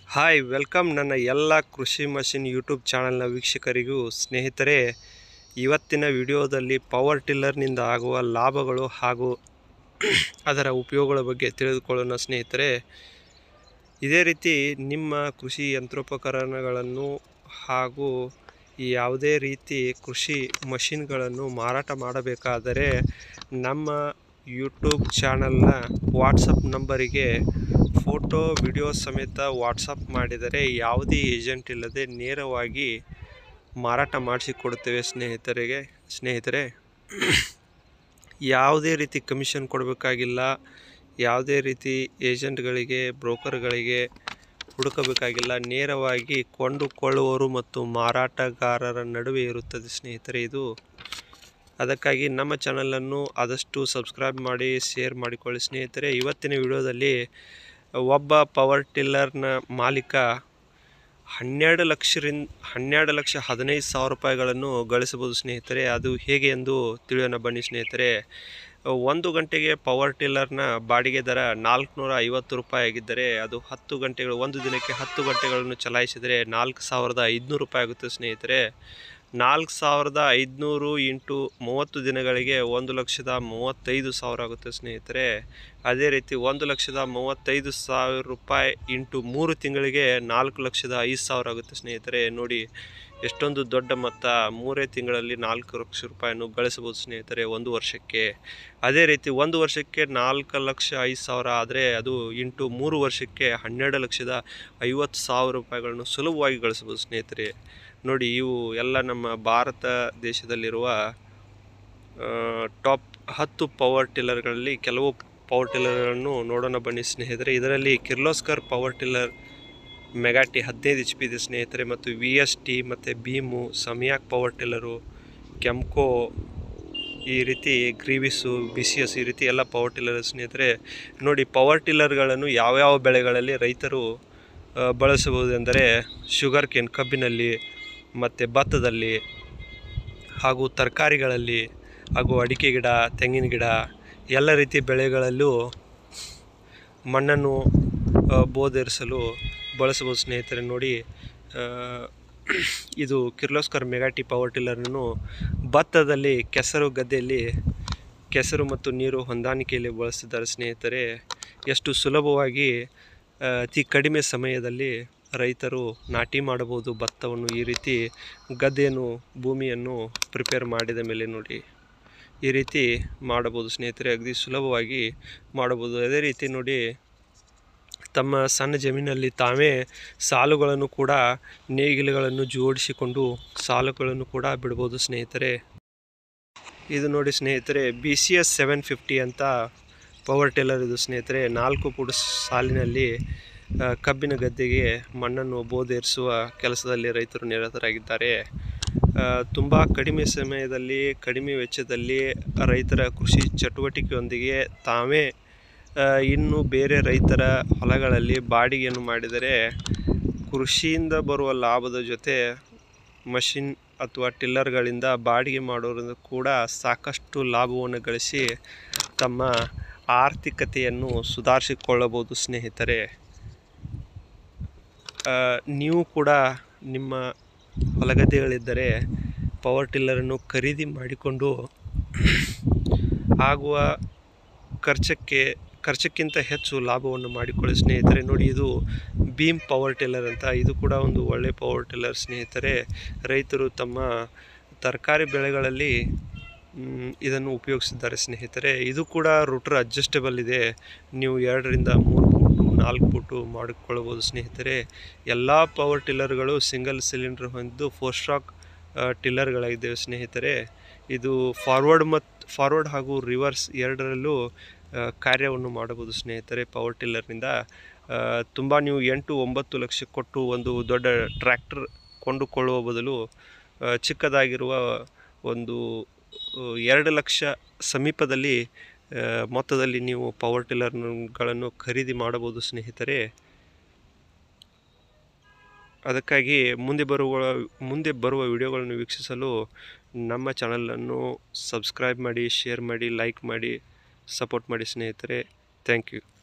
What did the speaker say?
hi welcome ನನ್ನ ಎಲ್ಲ ಕೃಷಿ ಮಷಿನ್ ಯೂಟ್ಯೂಬ್ ಚಾನಲ್ನ ವೀಕ್ಷಕರಿಗೂ ಸ್ನೇಹಿತರೆ ಇವತ್ತಿನ ವಿಡಿಯೋದಲ್ಲಿ ಪವರ್ ಟಿಲ್ಲರ್ನಿಂದ ಆಗುವ ಲಾಭಗಳು ಹಾಗೂ ಅದರ ಉಪಯೋಗಗಳ ಬಗ್ಗೆ ತಿಳಿದುಕೊಳ್ಳೋಣ ಸ್ನೇಹಿತರೆ ಇದೇ ರೀತಿ ನಿಮ್ಮ ಕೃಷಿ ಯಂತ್ರೋಪಕರಣಗಳನ್ನು ಹಾಗೂ ಯಾವುದೇ ರೀತಿ ಕೃಷಿ ಮಷಿನ್ಗಳನ್ನು ಮಾರಾಟ ಮಾಡಬೇಕಾದರೆ ನಮ್ಮ ಯೂಟ್ಯೂಬ್ ಚಾನಲ್ನ ವಾಟ್ಸಪ್ ನಂಬರಿಗೆ ಫೋಟೋ ವಿಡಿಯೋ ಸಮೇತ ವಾಟ್ಸಪ್ ಮಾಡಿದರೆ ಯಾವುದೇ ಏಜೆಂಟ್ ಇಲ್ಲದೆ ನೇರವಾಗಿ ಮಾರಾಟ ಮಾಡಿಸಿಕೊಡುತ್ತೇವೆ ಸ್ನೇಹಿತರಿಗೆ ಸ್ನೇಹಿತರೆ ಯಾವುದೇ ರೀತಿ ಕಮಿಷನ್ ಕೊಡಬೇಕಾಗಿಲ್ಲ ಯಾವುದೇ ರೀತಿ ಏಜೆಂಟ್ಗಳಿಗೆ ಬ್ರೋಕರ್ಗಳಿಗೆ ಹುಡುಕಬೇಕಾಗಿಲ್ಲ ನೇರವಾಗಿ ಕೊಂಡುಕೊಳ್ಳುವವರು ಮತ್ತು ಮಾರಾಟಗಾರರ ನಡುವೆ ಇರುತ್ತದೆ ಸ್ನೇಹಿತರೆ ಇದು ಅದಕ್ಕಾಗಿ ನಮ್ಮ ಚಾನಲನ್ನು ಆದಷ್ಟು ಸಬ್ಸ್ಕ್ರೈಬ್ ಮಾಡಿ ಶೇರ್ ಮಾಡಿಕೊಳ್ಳಿ ಸ್ನೇಹಿತರೆ ಇವತ್ತಿನ ವಿಡಿಯೋದಲ್ಲಿ ಒಬ್ಬ ಪವರ್ ಟಿಲ್ಲರ್ನ ಮಾಲೀಕ ಹನ್ನೆರಡು ಲಕ್ಷರಿಂದ ಹನ್ನೆರಡು ಲಕ್ಷ ಹದಿನೈದು ಸಾವಿರ ರೂಪಾಯಿಗಳನ್ನು ಗಳಿಸಬಹುದು ಸ್ನೇಹಿತರೆ ಅದು ಹೇಗೆ ಎಂದು ತಿಳಿಯೋಣ ಬನ್ನಿ ಸ್ನೇಹಿತರೆ ಒಂದು ಗಂಟೆಗೆ ಪವರ್ ಟಿಲ್ಲರ್ನ ಬಾಡಿಗೆ ದರ ನಾಲ್ಕುನೂರ ಐವತ್ತು ರೂಪಾಯಿ ಆಗಿದ್ದರೆ ಅದು ಹತ್ತು ಗಂಟೆಗಳು ಒಂದು ದಿನಕ್ಕೆ ಹತ್ತು ಗಂಟೆಗಳನ್ನು ಚಲಾಯಿಸಿದರೆ ನಾಲ್ಕು ಸಾವಿರದ ಐದುನೂರು ರೂಪಾಯಿ ಆಗುತ್ತೆ ಸ್ನೇಹಿತರೆ ನಾಲ್ಕು ಸಾವಿರದ ಐದುನೂರು ಇಂಟು ಮೂವತ್ತು ದಿನಗಳಿಗೆ ಒಂದು ಲಕ್ಷದ ಮೂವತ್ತೈದು ಸಾವಿರ ಆಗುತ್ತೆ ಸ್ನೇಹಿತರೆ ಅದೇ ರೀತಿ ಒಂದು ಲಕ್ಷದ ಮೂವತ್ತೈದು ಸಾವಿರ ರೂಪಾಯಿ ಇಂಟು ಮೂರು ತಿಂಗಳಿಗೆ ನಾಲ್ಕು ಲಕ್ಷದ ಐದು ಸಾವಿರ ಆಗುತ್ತೆ ಸ್ನೇಹಿತರೆ ನೋಡಿ ಎಷ್ಟೊಂದು ದೊಡ್ಡ ಮೊತ್ತ ಮೂರೇ ತಿಂಗಳಲ್ಲಿ ನಾಲ್ಕು ಲಕ್ಷ ರೂಪಾಯಿಯನ್ನು ಗಳಿಸಬಹುದು ಸ್ನೇಹಿತರೆ ಒಂದು ವರ್ಷಕ್ಕೆ ಅದೇ ರೀತಿ ಒಂದು ವರ್ಷಕ್ಕೆ ನಾಲ್ಕು ಲಕ್ಷ ಐದು ಸಾವಿರ ಆದರೆ ಅದು ಇಂಟು ಮೂರು ವರ್ಷಕ್ಕೆ ಹನ್ನೆರಡು ಲಕ್ಷದ ಐವತ್ತು ಸಾವಿರ ರೂಪಾಯಿಗಳನ್ನು ಸುಲಭವಾಗಿ ಗಳಿಸಬಹುದು ಸ್ನೇಹಿತರೆ ನೋಡಿ ಇವು ಎಲ್ಲ ನಮ್ಮ ಭಾರತ ದೇಶದಲ್ಲಿರುವ ಟಾಪ್ ಹತ್ತು ಪವರ್ ಟಿಲ್ಲರ್ಗಳಲ್ಲಿ ಕೆಲವು ಪವರ್ ಟಿಲ್ಲರ್ಗಳನ್ನು ನೋಡೋಣ ಬನ್ನಿ ಸ್ನೇಹಿತರೆ ಇದರಲ್ಲಿ ಕಿರ್ಲೋಸ್ಕರ್ ಪವರ್ ಟಿಲ್ಲರ್ ಮೆಗಾಟಿ ಹದಿನೈದು ಎಚ್ ಪಿ ಇದೆ ಸ್ನೇಹಿತರೆ ಮತ್ತು ವಿ ಎಸ್ ಟಿ ಮತ್ತು ಭೀಮು ಸಮಿಯಾಕ್ ಪವರ್ ಟಿಲ್ಲರು ಕೆಮ್ಕೋ ಈ ರೀತಿ ಗ್ರೀವಿಸು ಬಿ ಸಿ ಎಸ್ ಈ ರೀತಿ ಎಲ್ಲ ಪವರ್ ಟಿಲ್ಲರ್ ಸ್ನೇಹಿತರೆ ನೋಡಿ ಪವರ್ ಟಿಲ್ಲರ್ಗಳನ್ನು ಯಾವ್ಯಾವ ಬೆಳೆಗಳಲ್ಲಿ ರೈತರು ಬಳಸಬಹುದೆಂದರೆ ಶುಗರ್ ಕೇನ್ ಕಬ್ಬಿನಲ್ಲಿ ಮತ್ತು ಭತ್ತದಲ್ಲಿ ಹಾಗೂ ತರಕಾರಿಗಳಲ್ಲಿ ಹಾಗೂ ಅಡಿಕೆ ಗಿಡ ತೆಂಗಿನ ಗಿಡ ಎಲ್ಲ ರೀತಿ ಬೆಳೆಗಳಲ್ಲೂ ಮಣ್ಣನ್ನು ಬೋಧರಿಸಲು ಬಳಸಬಹುದು ಸ್ನೇಹಿತರೆ ನೋಡಿ ಇದು ಕಿರ್ಲೋಸ್ಕರ್ ಮೆಗಾಟಿ ಪವರ್ ಟಿಲ್ಲರನ್ನು ಭತ್ತದಲ್ಲಿ ಕೆಸರು ಗದ್ದೆಯಲ್ಲಿ ಕೆಸರು ಮತ್ತು ನೀರು ಹೊಂದಾಣಿಕೆಯಲ್ಲಿ ಬಳಸ್ತಿದ್ದಾರೆ ಸ್ನೇಹಿತರೆ ಎಷ್ಟು ಸುಲಭವಾಗಿ ಅತಿ ಕಡಿಮೆ ಸಮಯದಲ್ಲಿ ರೈತರು ನಾಟಿ ಮಾಡಬಹುದು ಭತ್ತವನ್ನು ಈ ರೀತಿ ಗದ್ದೆಯನ್ನು ಭೂಮಿಯನ್ನು ಪ್ರಿಪೇರ್ ಮಾಡಿದ ಮೇಲೆ ನೋಡಿ ಈ ರೀತಿ ಮಾಡಬಹುದು ಸ್ನೇಹಿತರೆ ಅಗದಿ ಸುಲಭವಾಗಿ ಮಾಡಬಹುದು ಅದೇ ರೀತಿ ನೋಡಿ ತಮ್ಮ ಸಣ್ಣ ಜಮೀನಲ್ಲಿ ತಾವೇ ಸಾಲುಗಳನ್ನು ಕೂಡ ನೇಗಿಲುಗಳನ್ನು ಜೋಡಿಸಿಕೊಂಡು ಸಾಲುಗಳನ್ನು ಕೂಡ ಬಿಡ್ಬೋದು ಸ್ನೇಹಿತರೆ ಇದು ನೋಡಿ ಸ್ನೇಹಿತರೆ B C S seven fifty ಅಂತ ಪವರ್ ಟೇಲರ್ ಇದು ಸ್ನೇಹಿತರೆ ನಾಲ್ಕು ಫುಟ್ ಸಾಲಿನಲ್ಲಿ ಕಬ್ಬಿನ ಗದ್ದೆಗೆ ಮಣ್ಣನ್ನು ಬೋಧೇರಿಸುವ ಕೆಲಸದಲ್ಲಿ ರೈತರು ನಿರತರಾಗಿದ್ದಾರೆ ತುಂಬ ಕಡಿಮೆ ಸಮಯದಲ್ಲಿ ಕಡಿಮೆ ವೆಚ್ಚದಲ್ಲಿ ರೈತರ ಕೃಷಿ ಚಟುವಟಿಕೆಯೊಂದಿಗೆ ತಾವೇ ಇನ್ನು ಬೇರೆ ರೈತರ ಹೊಲಗಳಲ್ಲಿ ಬಾಡಿಗೆಯನ್ನು ಮಾಡಿದರೆ ಕೃಷಿಯಿಂದ ಬರುವ ಲಾಭದ ಜೊತೆ ಮಷಿನ್ ಅಥವಾ ಟಿಲ್ಲರ್ಗಳಿಂದ ಬಾಡಿಗೆ ಮಾಡೋದ್ರಿಂದ ಕೂಡ ಸಾಕಷ್ಟು ಲಾಭವನ್ನು ಗಳಿಸಿ ತಮ್ಮ ಆರ್ಥಿಕತೆಯನ್ನು ಸುಧಾರಿಸಿಕೊಳ್ಳಬಹುದು ಸ್ನೇಹಿತರೆ ನೀವು ಕೂಡ ನಿಮ್ಮ ಹೊಲಗದ್ದೆಗಳಿದ್ದರೆ ಪವರ್ ಟಿಲ್ಲರನ್ನು ಖರೀದಿ ಮಾಡಿಕೊಂಡು ಆಗುವ ಖರ್ಚಕ್ಕೆ ಖರ್ಚಕ್ಕಿಂತ ಹೆಚ್ಚು ಲಾಭವನ್ನು ಮಾಡಿಕೊಳ್ಳಿ ಸ್ನೇಹಿತರೆ ನೋಡಿ ಇದು ಭೀಮ್ ಪವರ್ ಟಿಲ್ಲರ್ ಅಂತ ಇದು ಕೂಡ ಒಂದು ಒಳ್ಳೆಯ ಪವರ್ ಟಿಲ್ಲರ್ ಸ್ನೇಹಿತರೆ ರೈತರು ತಮ್ಮ ತರಕಾರಿ ಬೆಳೆಗಳಲ್ಲಿ ಇದನ್ನು ಉಪಯೋಗಿಸಿದ್ದಾರೆ ಸ್ನೇಹಿತರೆ ಇದು ಕೂಡ ರೂಟರ್ ಅಡ್ಜಸ್ಟೇಬಲ್ ಇದೆ ನೀವು ಎರಡರಿಂದ ಮೂರು ಫುಟು ನಾಲ್ಕು ಫುಟು ಮಾಡಿಕೊಳ್ಳಬಹುದು ಸ್ನೇಹಿತರೆ ಎಲ್ಲ ಪವರ್ ಟಿಲ್ಲರ್ಗಳು ಸಿಂಗಲ್ ಸಿಲಿಂಡರ್ ಹೊಂದಿದ್ದು ಫೋರ್ ಸ್ಟ್ರಾಕ್ ಟಿಲ್ಲರ್ಗಳಾಗಿದ್ದೇವೆ ಸ್ನೇಹಿತರೆ ಇದು ಫಾರ್ವರ್ಡ್ ಮತ್ತು ಫಾರ್ವರ್ಡ್ ಹಾಗೂ ರಿವರ್ಸ್ ಎರಡರಲ್ಲೂ ಕಾರ್ಯವನ್ನು ಮಾಡಬಹುದು ಸ್ನೇಹಿತರೆ ಪವರ್ ಟಿಲ್ಲರ್ನಿಂದ ತುಂಬ ನೀವು ಎಂಟು ಒಂಬತ್ತು ಲಕ್ಷ ಕೊಟ್ಟು ಒಂದು ದೊಡ್ಡ ಟ್ರ್ಯಾಕ್ಟರ್ ಕೊಂಡುಕೊಳ್ಳುವ ಬದಲು ಚಿಕ್ಕದಾಗಿರುವ ಒಂದು ಎರಡು ಲಕ್ಷ ಸಮೀಪದಲ್ಲಿ ಮೊತ್ತದಲ್ಲಿ ನೀವು ಪವರ್ ಟಿಲ್ಲರ್ಗಳನ್ನು ಖರೀದಿ ಮಾಡಬಹುದು ಸ್ನೇಹಿತರೆ ಅದಕ್ಕಾಗಿ ಮುಂದೆ ಬರುವ ಮುಂದೆ ಬರುವ ವಿಡಿಯೋಗಳನ್ನು ವೀಕ್ಷಿಸಲು ನಮ್ಮ ಚಾನಲನ್ನು ಸಬ್ಸ್ಕ್ರೈಬ್ ಮಾಡಿ ಶೇರ್ ಮಾಡಿ ಲೈಕ್ ಮಾಡಿ ಸಪೋರ್ಟ್ ಮಾಡಿ ಸ್ನೇಹಿತರೆ ಥ್ಯಾಂಕ್ ಯು